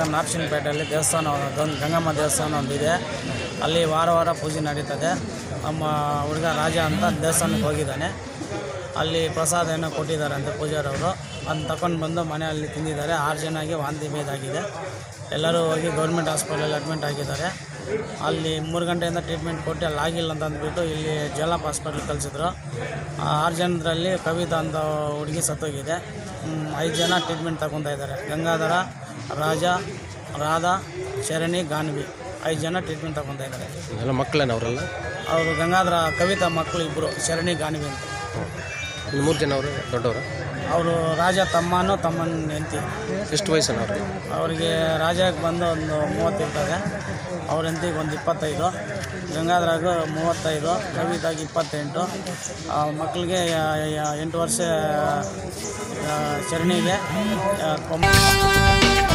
ನಾರ್ಸಿಂಗ್ಪೇಟೆಯಲ್ಲಿ ದೇವಸ್ಥಾನ ಒಂದು ಗಂಗಮ್ಮ ದೇವಸ್ಥಾನ ಒಂದಿದೆ ಅಲ್ಲಿ ವಾರ ವಾರ ಪೂಜೆ ನಡೀತದೆ ನಮ್ಮ ಹುಡುಗ ರಾಜ ಅಂತ ದೇವಸ್ಥಾನಕ್ಕೆ ಹೋಗಿದ್ದಾನೆ ಅಲ್ಲಿ ಪ್ರಸಾದ ಏನೋ ಕೊಟ್ಟಿದ್ದಾರಂತೆ ಪೂಜಾರವರು ಅದನ್ನ ತಗೊಂಡು ಬಂದು ಮನೆಯಲ್ಲಿ ತಿಂದಿದ್ದಾರೆ ಆರು ಜನಗೆ ವಾಂತಿ ಭೇದಾಗಿದೆ ಎಲ್ಲರೂ ಹೋಗಿ ಗೌರ್ಮೆಂಟ್ ಹಾಸ್ಪಿಟಲಲ್ಲಿ ಅಡ್ಮಿಟ್ ಆಗಿದ್ದಾರೆ ಅಲ್ಲಿ ಮೂರು ಗಂಟೆಯಿಂದ ಟ್ರೀಟ್ಮೆಂಟ್ ಕೊಟ್ಟು ಅಲ್ಲಿ ಆಗಿಲ್ಲ ಅಂತ ಅಂದ್ಬಿಟ್ಟು ಇಲ್ಲಿ ಜಲಪ್ ಹಾಸ್ಪಿಟ್ಲ್ ಕಳಿಸಿದ್ರು ಆ ಆರು ಜನರಲ್ಲಿ ಕವಿತಾ ಅಂತ ಹುಡುಗಿ ಸತ್ತೋಗಿದೆ ಹ್ಮ್, ಐದು ಜನ ಟ್ರೀಟ್ಮೆಂಟ್ ತಗೊತಾ ಇದ್ದಾರೆ ಗಂಗಾಧರ ರಾಜ ರಾಧಾ ಶರಣಿ ಗಾನ್ವಿ ಐದು ಜನ ಟ್ರೀಟ್ಮೆಂಟ್ ತಗೊತಾ ಇದ್ದಾರೆ ಎಲ್ಲ ಮಕ್ಕಳೇನ ಅವರೆಲ್ಲ ಅವರು ಗಂಗಾಧರ ಕವಿತಾ ಮಕ್ಕಳು ಇಬ್ಬರು ಶರಣಿ ಗಾನ್ವಿ ಅಂತ ಇನ್ನು ಮೂರು ಜನ ಅವರು ದೊಡ್ಡವರು ಅವರು ರಾಜ ತಮ್ಮನೂ ತಮ್ಮನ ಹೆಂಡತಿ ಎಷ್ಟು ವಯಸ್ಸನ್ನು ಅವ್ರಿಗೆ ಅವರಿಗೆ ರಾಜಕ್ಕೆ ಬಂದು ಒಂದು ಮೂವತ್ತು ಇರ್ತದೆ ಅವ್ರ ಹೆಂಡತಿಗೆ ಒಂದು ಇಪ್ಪತ್ತೈದು ಗಂಗಾಧರಾಗ ಮೂವತ್ತೈದು ಕವಿತಾಗಿ ಇಪ್ಪತ್ತೆಂಟು ಆ ಮಕ್ಕಳಿಗೆ ಯಾ- ಯಾ- ಎಂಟು ವರ್ಷ ಆ, ಶರಣಿಗೆ ಆ, ಒಂಬ-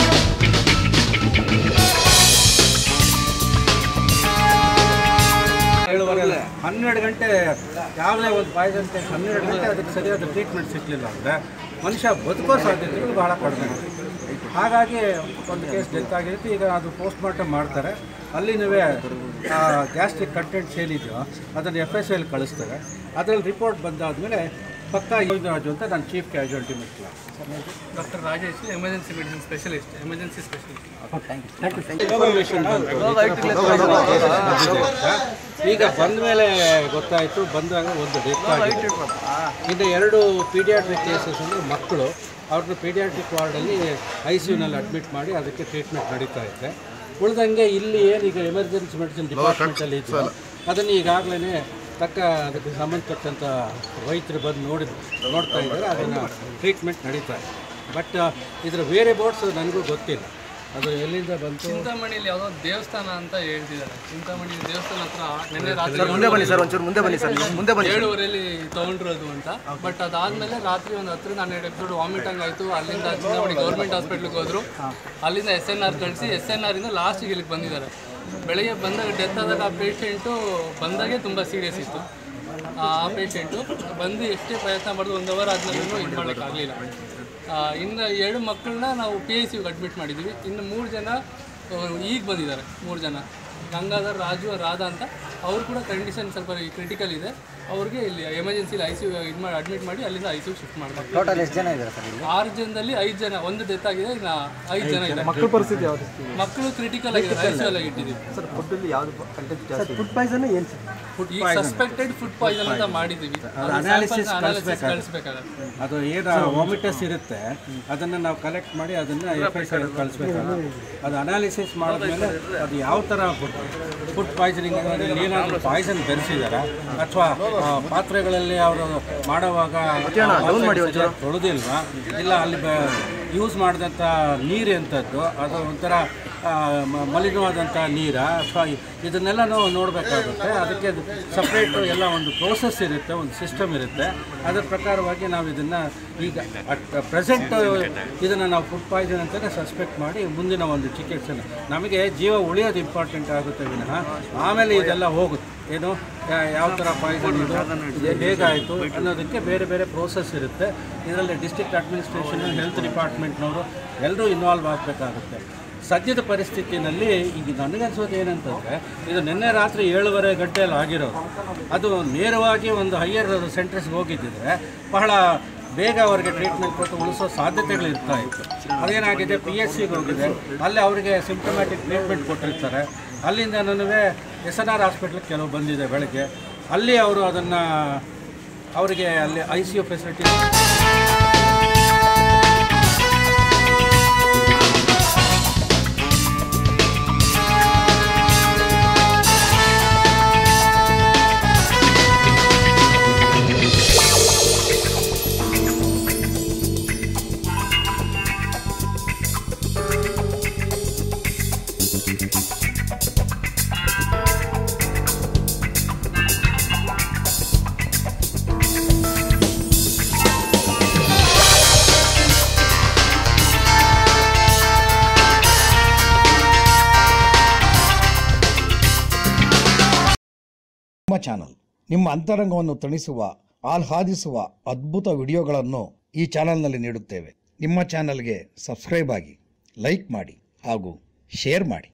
ಏಳುವರೆ ಅಲ್ಲ ಹನ್ನೆರಡು ಗಂಟೆ ಯಾವುದೇ ಒಂದು ಪಾಯ್ಸನ್ ಟೆಸ್ಟ್ ಹನ್ನೆರಡು ಗಂಟೆ ಅದಕ್ಕೆ ಸರಿಯಾದ ಟ್ರೀಟ್ಮೆಂಟ್ ಸಿಗಲಿಲ್ಲ ಅಂದರೆ ಮನುಷ್ಯ ಬದುಕೋ ಸಾಧ್ಯತೆಗಳು ಬಹಳ ಕಡಿಮೆ ಹಾಗಾಗಿ ಒಂದು ಕೇಸ್ ಡೆತ್ ಆಗಿರುತ್ತೆ ಈಗ ಅದು ಪೋಸ್ಟ್ ಮಾರ್ಟಮ್ ಮಾಡ್ತಾರೆ ಅಲ್ಲಿನೂ ಗ್ಯಾಸ್ಟ್ರಿಕ್ ಕಂಟೆಂಟ್ಸ್ ಏನಿದೆಯೋ ಅದನ್ನು ಎಫ್ ಎಸ್ ಎಲ್ ಕಳಿಸ್ತಾರೆ ಅದರಲ್ಲಿ ರಿಪೋರ್ಟ್ ಬಂದಾದಮೇಲೆ ಪಕ್ಕಾ ರಾಜು ಅಂತ ನಾನು chief casualty minister doctor Rajesh emergency medicine specialist emergency specialist ಈಗ ಬಂದ ಮೇಲೆ ಗೊತ್ತಾಯಿತು ಬಂದಾಗ ಒಂದು ಡೆತ್ ಆಗಿದೆ ಇನ್ನು ಎರಡು ಪೀಡಿಯಾಟ್ರಿಕ್ ಕೇಸಸ್ ಅಂದರೆ ಮಕ್ಕಳು ಅವ್ರನ್ನ ಪೀಡಿಯಾಟ್ರಿಕ್ ವಾರ್ಡಲ್ಲಿ ಐ ಸಿ ಯುನಲ್ಲಿ ಅಡ್ಮಿಟ್ ಮಾಡಿ ಅದಕ್ಕೆ ಟ್ರೀಟ್ಮೆಂಟ್ ನಡೀತಾ ಇದೆ ಉಳ್ದಂಗೆ ಇಲ್ಲಿ ಏನೀಗ ಎಮರ್ಜೆನ್ಸಿ ಮೆಡಿಸಿನ್ ಡಿಪಾರ್ಟ್ಮೆಂಟಲ್ಲಿ ಇದೆಯೋ ಅದನ್ನು ಈಗಾಗಲೇ ತಕ್ಕ ಅದಕ್ಕೆ ಸಂಬಂಧಪಟ್ಟಂಥ ವೈದ್ಯರು ಬಂದು ನೋಡಿ ನೋಡ್ತಾ ಇದ್ದಾರೆ ಅದನ್ನು ಟ್ರೀಟ್ಮೆಂಟ್ ನಡೀತಾ ಇದೆ ಬಟ್ ಇದರ ಬೇರೆ ಬೋರ್ಡ್ಸ್ ನನಗೂ ಗೊತ್ತಿಲ್ಲ ಅದು ಎಲ್ಲಿಂದ ಬಂತು ಚಿಂತಾಮಣಿಯಲ್ಲಿ ಯಾವುದೋ ದೇವಸ್ಥಾನ ಅಂತ ಹೇಳ್ತಿದ್ದಾರೆ ಚಿಂತಾಮಣಿ ದೇವಸ್ಥಾನ ಹತ್ರ ನಿನ್ನೆ ರಾತ್ರಿ ಮುಂದೆ ಬನ್ನಿ ಸರ್ ಒಂಚೂರು ಮುಂದೆ ಬನ್ನಿ ಸರ್ ಮುಂದೆ ಬನ್ನಿ ಏಳುವರೆಯಲ್ಲಿ ತಗೊಂಡಿರೋದು ಅಂತ ಬಟ್ ಅದಾದ್ಮೇಲೆ ರಾತ್ರಿ ಒಂದು ಹತ್ತರಿಂದ ಹನ್ನೆರಡು ಎಪಿಸೋಡ್ ವಾಮಿಟಂಗ್ ಆಯಿತು ಅಲ್ಲಿಂದ ಚಿಂತಾಮಣಿ ಗೌರ್ಮೆಂಟ್ ಹಾಸ್ಪಿಟ್ಲಿಗೆ ಹೋದ್ರು ಅಲ್ಲಿಂದ ಎಸ್ ಎನ್ ಆರ್ ಕಳಿಸಿ ಎಸ್ ಎನ್ ಆರಿಂದ ಲಾಸ್ಟಿಗೆ ಇಲ್ಲಿಗೆ ಬಂದಿದ್ದಾರೆ ಬೆಳಗ್ಗೆ ಬಂದಾಗ ಡೆತ್ ಆದಾಗ ಆ ಪೇಷಂಟು ಬಂದಾಗೆ ತುಂಬ ಸೀರಿಯಸ್ ಇತ್ತು ಆ ಪೇಷಂಟು ಬಂದು ಎಷ್ಟೇ ಪ್ರಯತ್ನ ಮಾಡಿದ್ರು ಒಂದು ಅವರ್ ಆದ್ಮೇಲೆ ಇದು ಮಾಡೋಕ್ಕಾಗಲಿಲ್ಲ ಇನ್ನು ಎರಡು ಮಕ್ಕಳನ್ನ ನಾವು ಪಿ ಐ ಸಿಗೆ ಅಡ್ಮಿಟ್ ಮಾಡಿದ್ವಿ ಇನ್ನು ಮೂರು ಜನ ಈಗ ಬಂದಿದ್ದಾರೆ ಮೂರು ಜನ ಗಂಗಾಧರ್ ರಾಜು ರಾಧಾ ಅಂತ ಅವ್ರು ಕೂಡ ಕಂಡೀಷನ್ ಸ್ವಲ್ಪ ಕ್ರಿಟಿಕಲ್ ಇದೆ ಅವ್ರಿಗೆ ಇಲ್ಲಿ ಎಮರ್ಜೆನ್ಸಿಲಿ ಐ ಸಿ ಇದು ಮಾಡಿ ಅಡ್ಮಿಟ್ ಮಾಡಿ ಅಲ್ಲಿಂದ ಐ ಸಿ ಶಿಫ್ಟ್ ಮಾಡ್ತಾರೆ ಟೋಟಲ್ ಎಷ್ಟು ಜನ ಇದ್ದಾರೆ ಸರ್ ಇಲ್ಲಿ ಆರು ಜನದಲ್ಲಿ ಐದು ಜನ ಒಂದು ಡೆತ್ ಆಗಿದೆ ಇನ್ನು ಐದು ಜನ ಇದೆ ಮಕ್ಕಳ ಪರಿಸ್ಥಿತಿ ಯಾವ ಮಕ್ಕಳು ಕ್ರಿಟಿಕಲ್ ಆಗಿದೆ ಐ ಸಿ ಎಲ್ಲ ಇಟ್ಟಿದ್ದೀವಿ ಸರ್ ಫುಡ್ಡಲ್ಲಿ ಯಾವುದು ಕಂಟೆಂಟ್ ಜಾಸ್ತಿ ಫುಡ್ ಪಾಯ್ಸನ್ ಏನು ಸರ್ ಈಗ ಸಸ್ಪೆಕ್ಟೆಡ್ ಫುಡ್ ಪಾಯ್ಸನ್ ಅಂತ ಮಾಡಿದ್ದೀವಿ analysis ಅನಾಲಿಸಿಸ್ ಕಳಿಸ್ಬೇಕಾಗತ್ತೆ ಅದು ಏನು ವಾಮಿಟಸ್ ಇರುತ್ತೆ ಅದನ್ನು ನಾವು ಕಲೆಕ್ಟ್ ಮಾಡಿ ಅದನ್ನು ಎಫ್ ಐ ಸೈಡ್ ಕಳಿಸ್ಬೇಕಾಗುತ್ತೆ ಅದು ಅನಾಲಿಸಿಸ್ ಮಾಡಿದ್ಮೇಲೆ ಅದು ಯಾವ ಥರ ಫುಡ್ ಫುಡ್ ಪಾಯ್ಸನಿಂಗ್ ಅಂದರೆ ಏನಾದರೂ ಪಾಯ್ಸನ್ ಬೆರೆಸಿದಾರ ಅಥವಾ ಪಾತ್ರೆಗಳಲ್ಲಿ ಅವರು ಮಾಡುವಾಗ ತೊಳೆದಿಲ್ವಾ ಇಲ್ಲ ಅಲ್ಲಿ ಯೂಸ್ ಮಾಡಿದಂಥ ನೀರು ಎಂಥದ್ದು ಅದು ಒಂಥರ ಆ, ಮ- ಮಲಿನವಾದಂಥ ನೀರ ಅಥವಾ ಇದನ್ನೆಲ್ಲ ನಾವು ನೋಡಬೇಕಾಗುತ್ತೆ ಅದಕ್ಕೆ ಸಪ್ರೇಟು ಎಲ್ಲ ಒಂದು ಪ್ರೋಸೆಸ್ ಇರುತ್ತೆ ಒಂದು ಸಿಸ್ಟಮ್ ಇರುತ್ತೆ ಅದರ ಪ್ರಕಾರವಾಗಿ ನಾವು ಇದನ್ನು ಈಗ ಅಟ್ ಪ್ರೆಸೆಂಟ್ ಇದನ್ನು ನಾವು ಫುಡ್ ಪಾಯ್ಸನ್ ಅಂತಲೇ ಸಸ್ಪೆಕ್ಟ್ ಮಾಡಿ ಮುಂದಿನ ಒಂದು ಚಿಕಿತ್ಸೆ ನಮಗೆ ಜೀವ ಉಳಿಯೋದು ಇಂಪಾರ್ಟೆಂಟ್ ಆಗುತ್ತೆ ವಿನಃ ಆಮೇಲೆ ಇದೆಲ್ಲ ಹೋಗುತ್ತೆ ಏನು ಯಾ- ಯಾವ ಥರ ಪಾಯ್ಸನ್ ಇದು ಇದು ಹೇಗಾಯಿತು ಅನ್ನೋದಕ್ಕೆ ಬೇರೆ ಬೇರೆ ಪ್ರೋಸೆಸ್ ಇರುತ್ತೆ ಇದರಲ್ಲಿ ಡಿಸ್ಟ್ರಿಕ್ಟ್ ಅಡ್ಮಿನಿಸ್ಟ್ರೇಷನ್ ಹೆಲ್ತ್ ಡಿಪಾರ್ಟ್ಮೆಂಟ್ನವರು ಎಲ್ಲರೂ ಇನ್ವಾಲ್ವ್ ಆಗಬೇಕಾಗುತ್ತೆ ಸದ್ಯದ ಪರಿಸ್ಥಿತಿನಲ್ಲಿ ಈಗ ನನಗನ್ಸೋದು ಏನಂತಂದರೆ ಇದು ನಿನ್ನೆ ರಾತ್ರಿ ಏಳುವರೆ ಗಂಟೆಯಲ್ಲಿ ಆಗಿರೋದು ಅದು ನೇರವಾಗಿ ಒಂದು ಹೈಯರ್ ಸೆಂಟರ್ಸ್ಗೆ ಹೋಗಿದ್ದಿದ್ರೆ ಬಹಳ ಬೇಗ ಅವರಿಗೆ ಟ್ರೀಟ್ಮೆಂಟ್ ಕೊಟ್ಟು ಉಳಿಸೋ ಸಾಧ್ಯತೆಗಳು ಇರ್ತಾ ಇತ್ತು ಅದೇನಾಗಿದೆ ಪಿ ಎಚ್ ಸಿಗೆ ಹೋಗಿದೆ ಅಲ್ಲಿ ಅವರಿಗೆ ಸಿಂಪ್ಟಮ್ಯಾಟಿಕ್ ಟ್ರೀಟ್ಮೆಂಟ್ ಕೊಟ್ಟಿರ್ತಾರೆ ಅಲ್ಲಿಂದ ನನಗೆ ಎಸ್ ಎನ್ ಆರ್ ಹಾಸ್ಪಿಟ್ಲಿಗೆ ಕೆಲವು ಬಂದಿದೆ ಬೆಳಗ್ಗೆ ಅಲ್ಲಿ ಅವರು ಅದನ್ನು ಅವರಿಗೆ ಅಲ್ಲಿ ಐ ಸಿ ಯು ಫೆಸಿಲಿಟಿ ನಿಮ್ಮ ಚಾನಲ್ ನಿಮ್ಮ ಅಂತರಂಗವನ್ನು ತಣಿಸುವ ಆಹ್ಲಾದಿಸುವ ಅದ್ಭುತ ವಿಡಿಯೋಗಳನ್ನು ಈ ಚಾನಲ್ನಲ್ಲಿ ನೀಡುತ್ತೇವೆ ನಿಮ್ಮ ಚಾನಲ್ಗೆ ಸಬ್ಸ್ಕ್ರೈಬ್ ಆಗಿ ಲೈಕ್ ಮಾಡಿ ಹಾಗೂ ಶೇರ್ ಮಾಡಿ